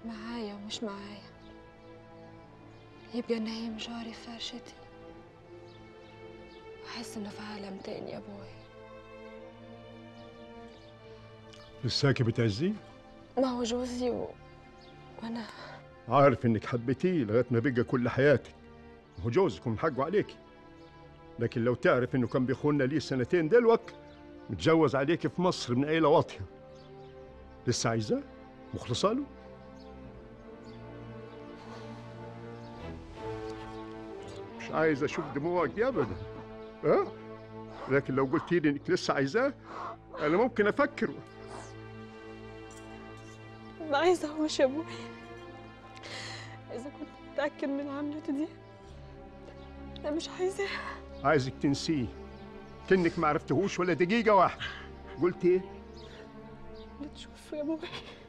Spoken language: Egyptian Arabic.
معايا ومش معايا يبقى نايم جاري في فرشتي أحس إنه في عالم تاني يا أبوي لساكي بتعزيه ما هو جوزي و... وأنا عارف انك حبيتيه لغايه ما بقى كل حياتك هو جوزك ومن حقه عليك لكن لو تعرف انه كان بيخوننا ليه سنتين دلوك متجوز عليك في مصر من عيله واطيه لسه عايزاه مخلصه له مش عايز اشوف دموعك دي ابدا ها لكن لو قلت لي انك لسه عايزاه انا ممكن افكر ما عايزة أهوش يا أبوي إذا كنت متأكد من عملته دي أنا مش عايزاها عايزك تنسيه كأنك ما عرفتهوش ولا دقيقة واحدة قلت ايه؟ اللي تشوفه يا أبوي